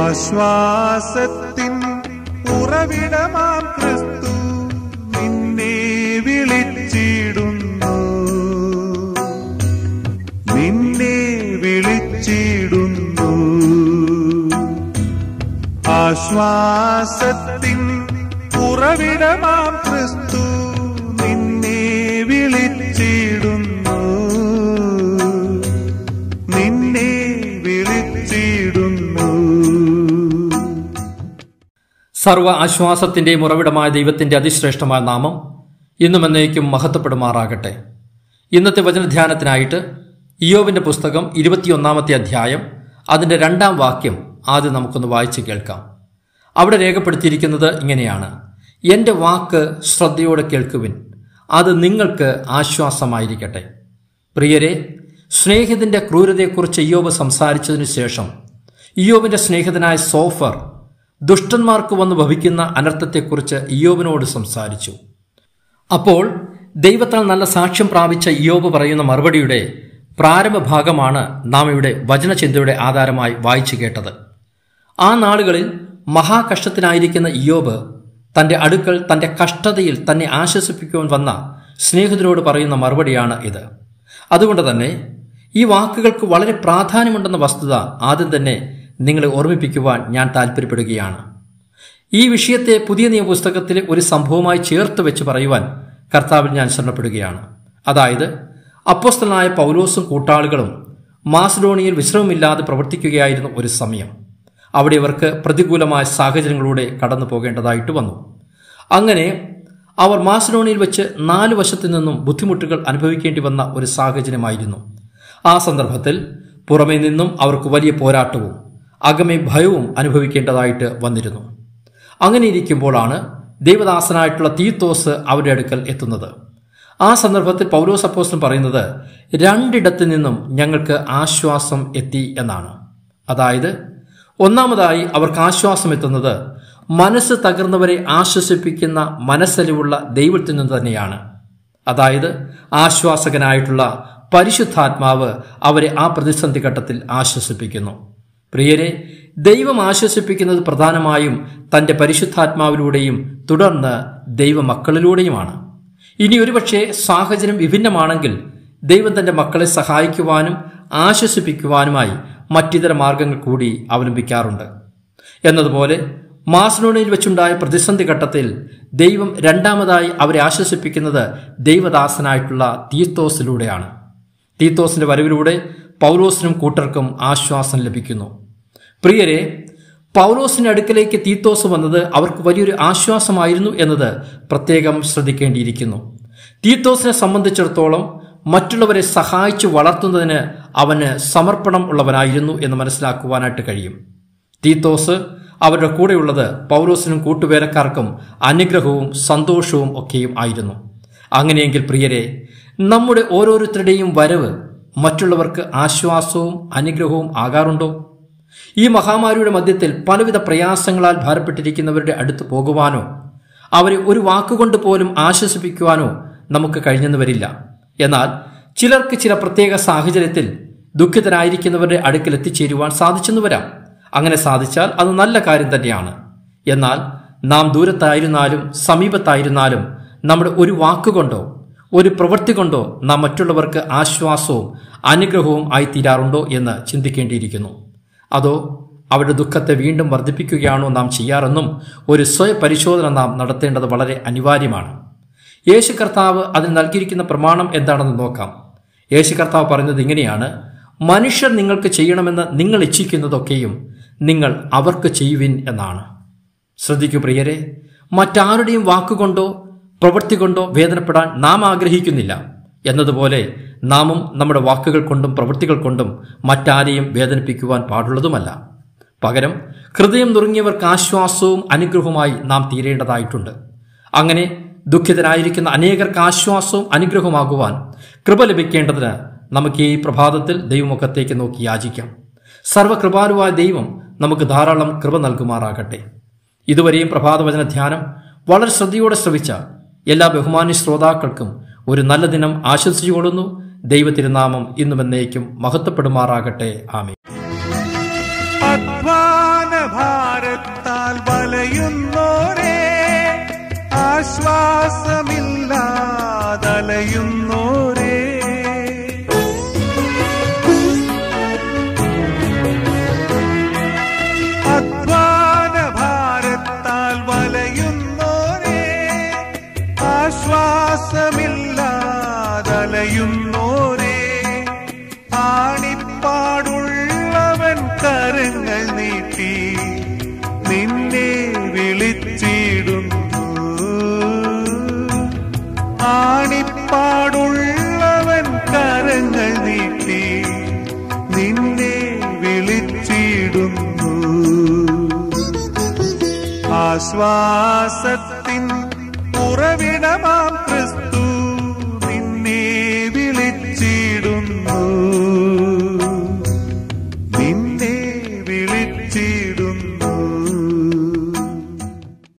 ആശ്വാസത്തിൻ ഉറവിടമാം ക്രിസ്തു നിന്നെ വിളിച്ചിടുന്നു നിന്നെ വിളിച്ചിടുന്നു ആശ്വാസത്തിൻ ഉറവിടമാം ക്രിസ്തു നിന്നെ വിളിച്ചിടുന്നു നിന്നെ വിളിച്ചിടുന്നു സർവ ആശ്വാസത്തിന്റെയും ഉറവിടമായ ദൈവത്തിന്റെ അതിശ്രേഷ്ഠമായ നാമം ഇന്നും എന്നേക്കും മഹത്വപ്പെടുമാറാകട്ടെ ഇന്നത്തെ വചനധ്യാനത്തിനായിട്ട് ഇയോവിന്റെ പുസ്തകം ഇരുപത്തിയൊന്നാമത്തെ അധ്യായം അതിന്റെ രണ്ടാം വാക്യം ആദ്യം നമുക്കൊന്ന് വായിച്ച് കേൾക്കാം അവിടെ രേഖപ്പെടുത്തിയിരിക്കുന്നത് ഇങ്ങനെയാണ് എന്റെ വാക്ക് ശ്രദ്ധയോടെ കേൾക്കുവിൻ അത് നിങ്ങൾക്ക് ആശ്വാസമായിരിക്കട്ടെ പ്രിയരെ സ്നേഹിതന്റെ ക്രൂരതയെക്കുറിച്ച് ഇയോബ് സംസാരിച്ചതിനു ശേഷം ഇയോബിന്റെ സ്നേഹിതനായ സോഫർ ദുഷ്ടന്മാർക്ക് വന്ന് ഭവിക്കുന്ന അനർത്ഥത്തെക്കുറിച്ച് ഇയോബിനോട് സംസാരിച്ചു അപ്പോൾ ദൈവത്താൽ നല്ല സാക്ഷ്യം പ്രാപിച്ച ഇയോബ് പറയുന്ന മറുപടിയുടെ പ്രാരംഭ ഭാഗമാണ് നാം ഇവിടെ വചനചിന്തയുടെ ആധാരമായി വായിച്ചു കേട്ടത് ആ നാളുകളിൽ മഹാകഷ്ടത്തിനായിരിക്കുന്ന ഇയോബ് തന്റെ അടുക്കൽ തന്റെ കഷ്ടതയിൽ തന്നെ ആശ്വസിപ്പിക്കുവാൻ വന്ന സ്നേഹിതരോട് പറയുന്ന മറുപടിയാണ് ഇത് അതുകൊണ്ട് തന്നെ ഈ വാക്കുകൾക്ക് വളരെ പ്രാധാന്യമുണ്ടെന്ന വസ്തുത ആദ്യം തന്നെ നിങ്ങളെ ഓർമ്മിപ്പിക്കുവാൻ ഞാൻ താല്പര്യപ്പെടുകയാണ് ഈ വിഷയത്തെ പുതിയ നിയമപുസ്തകത്തിലെ ഒരു സംഭവമായി ചേർത്ത് വെച്ച് പറയുവാൻ കർത്താവിൽ ഞാൻ ശരണപ്പെടുകയാണ് അതായത് അപ്പോസ്തലനായ പൗലോസും കൂട്ടാളികളും മാസഡോണിയയിൽ വിശ്രമമില്ലാതെ പ്രവർത്തിക്കുകയായിരുന്ന ഒരു സമയം അവിടെ ഇവർക്ക് പ്രതികൂലമായ സാഹചര്യങ്ങളിലൂടെ കടന്നു പോകേണ്ടതായിട്ട് വന്നു അങ്ങനെ അവർ മാസഡോണിയയിൽ വെച്ച് നാല് വശത്തു നിന്നും ബുദ്ധിമുട്ടുകൾ അനുഭവിക്കേണ്ടി വന്ന ഒരു സാഹചര്യമായിരുന്നു ആ സന്ദർഭത്തിൽ പുറമേ നിന്നും അവർക്ക് വലിയ പോരാട്ടവും അകമേ ഭയവും അനുഭവിക്കേണ്ടതായിട്ട് വന്നിരുന്നു അങ്ങനെ ഇരിക്കുമ്പോഴാണ് ദൈവദാസനായിട്ടുള്ള തീത്തോസ് അവരുടെ അടുക്കൽ എത്തുന്നത് ആ സന്ദർഭത്തിൽ പൗലോസ് അപ്പോസ്തലൻ പറയുന്നത് രണ്ടിടത്തു നിന്നും ഞങ്ങൾക്ക് ആശ്വാസം എത്തി എന്നാണ് അതായത് ഒന്നാമതായി അവർക്ക് ആശ്വാസം എത്തുന്നത് മനസ്സ് തകർന്നവരെ ആശ്വസിപ്പിക്കുന്ന മനസ്സലിവുള്ള ദൈവത്തിൽ നിന്ന് തന്നെയാണ് അതായത് ആശ്വാസകനായിട്ടുള്ള പരിശുദ്ധാത്മാവ് അവരെ ആ പ്രതിസന്ധി ഘട്ടത്തിൽ ആശ്വസിപ്പിക്കുന്നു പ്രിയരെ ദൈവം ആശ്വസിപ്പിക്കുന്നത് പ്രധാനമായും തന്റെ പരിശുദ്ധാത്മാവിലൂടെയും തുടർന്ന് ദൈവമക്കളിലൂടെയുമാണ് ഇനി ഒരുപക്ഷെ സാഹചര്യം വിഭിന്നമാണെങ്കിൽ ദൈവം തന്റെ മക്കളെ സഹായിക്കുവാനും ആശ്വസിപ്പിക്കുവാനുമായി മറ്റിതര മാർഗങ്ങൾ കൂടി അവലംബിക്കാറുണ്ട് എന്നതുപോലെ മാസ്ലോണിയിൽ വെച്ചുണ്ടായ പ്രതിസന്ധി ഘട്ടത്തിൽ ദൈവം രണ്ടാമതായി അവരെ ആശ്വസിപ്പിക്കുന്നത് ദൈവദാസനായിട്ടുള്ള തീത്തോസിലൂടെയാണ് തീത്തോസിന്റെ വരവിലൂടെ പൗലോസിനും കൂട്ടർക്കും ആശ്വാസം ലഭിക്കുന്നു പ്രിയരെ പൗലോസിന്റെ അടുക്കലേക്ക് തീത്തോസ് വന്നത് അവർക്ക് വലിയൊരു ആശ്വാസമായിരുന്നു എന്നത് പ്രത്യേകം ശ്രദ്ധിക്കേണ്ടിയിരിക്കുന്നു തീത്തോസിനെ സംബന്ധിച്ചിടത്തോളം മറ്റുള്ളവരെ സഹായിച്ചു വളർത്തുന്നതിന് അവന് സമർപ്പണം ഉള്ളവനായിരുന്നു എന്ന് മനസ്സിലാക്കുവാനായിട്ട് കഴിയും തീത്തോസ് അവരുടെ കൂടെയുള്ളത് പൗലോസിനും കൂട്ടുവേലക്കാർക്കും അനുഗ്രഹവും സന്തോഷവും ഒക്കെയും ആയിരുന്നു അങ്ങനെയെങ്കിൽ പ്രിയരെ നമ്മുടെ ഓരോരുത്തരുടെയും വരവ് മറ്റുള്ളവർക്ക് ആശ്വാസവും അനുഗ്രഹവും ആകാറുണ്ടോ ഈ മഹാമാരിയുടെ മധ്യത്തിൽ പലവിധ പ്രയാസങ്ങളാൽ ഭാരപ്പെട്ടിരിക്കുന്നവരുടെ അടുത്ത് പോകുവാനോ അവരെ ഒരു വാക്കുകൊണ്ട് പോലും ആശ്വസിപ്പിക്കുവാനോ നമുക്ക് കഴിഞ്ഞെന്ന് വരില്ല എന്നാൽ ചിലർക്ക് ചില പ്രത്യേക സാഹചര്യത്തിൽ ദുഃഖിതരായിരിക്കുന്നവരുടെ അടുക്കൽ എത്തിച്ചേരുവാൻ സാധിച്ചെന്ന് വരാം അങ്ങനെ സാധിച്ചാൽ അത് നല്ല കാര്യം തന്നെയാണ് എന്നാൽ നാം ദൂരത്തായിരുന്നാലും സമീപത്തായിരുന്നാലും നമ്മുടെ ഒരു വാക്കുകൊണ്ടോ ഒരു പ്രവൃത്തി കൊണ്ടോ നാം മറ്റുള്ളവർക്ക് ആശ്വാസവും അനുഗ്രഹവും ആയിത്തീരാറുണ്ടോ എന്ന് ചിന്തിക്കേണ്ടിയിരിക്കുന്നു അതോ അവരുടെ ദുഃഖത്തെ വീണ്ടും വർദ്ധിപ്പിക്കുകയാണോ നാം ചെയ്യാറെന്നും ഒരു സ്വയപരിശോധന നാം നടത്തേണ്ടത് വളരെ അനിവാര്യമാണ് യേശു കർത്താവ് അതിന് നൽകിയിരിക്കുന്ന പ്രമാണം എന്താണെന്ന് നോക്കാം യേശു കർത്താവ് പറയുന്നത് ഇങ്ങനെയാണ് മനുഷ്യർ നിങ്ങൾക്ക് ചെയ്യണമെന്ന് നിങ്ങൾ ഇച്ഛിക്കുന്നതൊക്കെയും നിങ്ങൾ അവർക്ക് ചെയ്യുവിൻ എന്നാണ് ശ്രദ്ധിക്കൂ പ്രിയരെ മറ്റാരുടെയും വാക്കുകൊണ്ടോ പ്രവൃത്തി കൊണ്ടോ വേദനപ്പെടാൻ നാം ആഗ്രഹിക്കുന്നില്ല എന്നതുപോലെ നാമും നമ്മുടെ വാക്കുകൾ കൊണ്ടും പ്രവൃത്തികൾ കൊണ്ടും മറ്റാരെയും വേദനിപ്പിക്കുവാൻ പാടുള്ളതുമല്ല പകരം ഹൃദയം നുറുങ്ങിയവർക്ക് ആശ്വാസവും അനുഗ്രഹവുമായി നാം തീരേണ്ടതായിട്ടുണ്ട് അങ്ങനെ ദുഃഖിതരായിരിക്കുന്ന അനേകർക്ക് ആശ്വാസവും അനുഗ്രഹമാകുവാൻ കൃപ ലഭിക്കേണ്ടതിന് നമുക്ക് ഈ പ്രഭാതത്തിൽ ദൈവമുഖത്തേക്ക് നോക്കി യാചിക്കാം സർവകൃപാലുവായ ദൈവം നമുക്ക് ധാരാളം കൃപ നൽകുമാറാകട്ടെ ഇതുവരെയും പ്രഭാതവചന ധ്യാനം വളരെ ശ്രദ്ധയോടെ ശ്രവിച്ച എല്ലാ ബഹുമാന്യ ശ്രോതാക്കൾക്കും ഒരു നല്ല ദിനം ആശംസിച്ചുകൊള്ളുന്നു ദൈവത്തിരുനാമം ഇന്നും എന്നേക്കും മഹത്വപ്പെടുമാറാകട്ടെ ആമേ അധ്വാന നീട്ടി നിന്നെ വിളിച്ചിടുന്നു ആണിപ്പാടുള്ളവൻ കരങ്ങൾ നീട്ടി നിന്നെ വിളിച്ചിടുന്നു ആശ്വാസത്തിൻ ഉറവിടമാം